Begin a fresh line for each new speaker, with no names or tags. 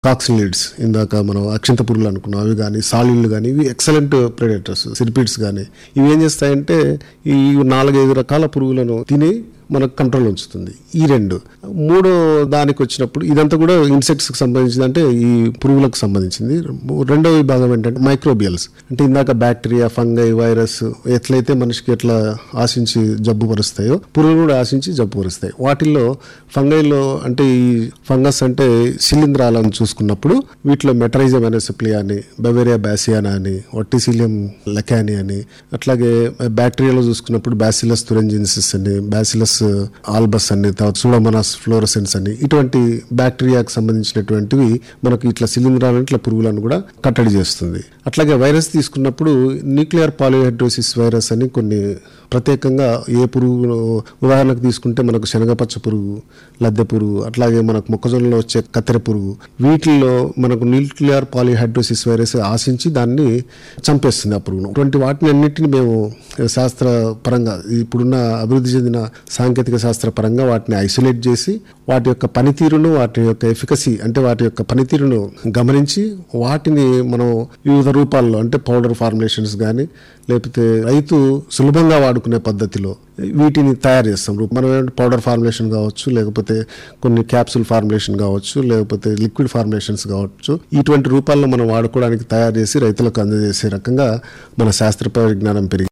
కాక్సిలిడ్స్ ఇందాక మనం అక్షంత పురుగులు అనుకున్నాం అవి కానీ సాలిళ్ళు కానీ ఇవి ఎక్సలెంట్ ప్రెడేటర్స్ సిరిపిడ్స్ కానీ ఇవి ఏం చేస్తాయంటే ఈ నాలుగైదు రకాల పురుగులను తిని మనకు కంట్రోల్ ఉంచుతుంది ఈ రెండు మూడో దానికి వచ్చినప్పుడు ఇదంతా కూడా ఇన్సెక్ట్స్కి సంబంధించింది అంటే ఈ పురుగులకు సంబంధించింది రెండో విభాగం ఏంటంటే మైక్రోబియల్స్ అంటే ఇందాక బ్యాక్టీరియా ఫంగై వైరస్ ఎట్లయితే మనిషికి ఎట్లా ఆశించి జబ్బు పరుస్తాయో పురుగులు కూడా ఆశించి జబ్బు పరుస్తాయి వాటిల్లో ఫంగైలో అంటే ఈ ఫంగస్ అంటే శిలీంధ్రాలను చూసుకున్నప్పుడు వీటిలో మెటరైజం అనెసెప్లియా అని బెవేరియా బ్యాసియానా అని ఒట్టిసిలియం లెకాని అని అట్లాగే బ్యాక్టీరియాలో చూసుకున్నప్పుడు బ్యాసిలస్ తురెంజిన్సిస్ అని బ్యాసిలస్ ఆల్బస్ అని తర్వాత సూడోమోనాస్ ఫ్లోరసెన్స్ అని ఇటువంటి బ్యాక్టీరియాకి సంబంధించినటువంటివి మనకు ఇట్లా శిలీంధ్రాలను ఇట్లా పురుగులను కూడా కట్టడి చేస్తుంది అట్లాగే వైరస్ తీసుకున్నప్పుడు న్యూక్లియర్ పాలిహైడ్రోసిస్ వైరస్ అని కొన్ని ప్రత్యేకంగా ఏ పురుగు ఉదాహరణకు తీసుకుంటే మనకు శనగపచ్చ పురుగు లద్దె పురుగు అట్లాగే మనకు మొక్కజొన్నలో వచ్చే కత్తెర పురుగు వీటిల్లో మనకు న్యూక్లియర్ పాలిహైడ్రోసిస్ వైరస్ ఆశించి దాన్ని చంపేస్తుంది ఆ పురుగును అటువంటి వాటిని అన్నిటిని మేము శాస్త్ర పరంగా ఇప్పుడున్న అభివృద్ధి చెందిన సాంకేతిక శాస్త్ర పరంగా వాటిని ఐసోలేట్ చేసి వాటి యొక్క పనితీరును వాటి యొక్క ఎఫికసీ అంటే వాటి యొక్క పనితీరును గమనించి వాటిని మనం వివిధ రూపాల్లో అంటే పౌడర్ ఫార్ములేషన్స్ కానీ లేకపోతే రైతు సులభంగా వాడుకునే పద్ధతిలో వీటిని తయారు చేస్తాం మనం ఏంటంటే పౌడర్ ఫార్ములేషన్ కావచ్చు లేకపోతే కొన్ని క్యాప్సూల్ ఫార్ములేషన్ కావచ్చు లేకపోతే లిక్విడ్ ఫార్ములేషన్స్ కావచ్చు ఇటువంటి రూపాల్లో మనం వాడుకోవడానికి తయారు చేసి రైతులకు అందజేసే రకంగా మన శాస్త్ర పరిజ్ఞానం పెరిగి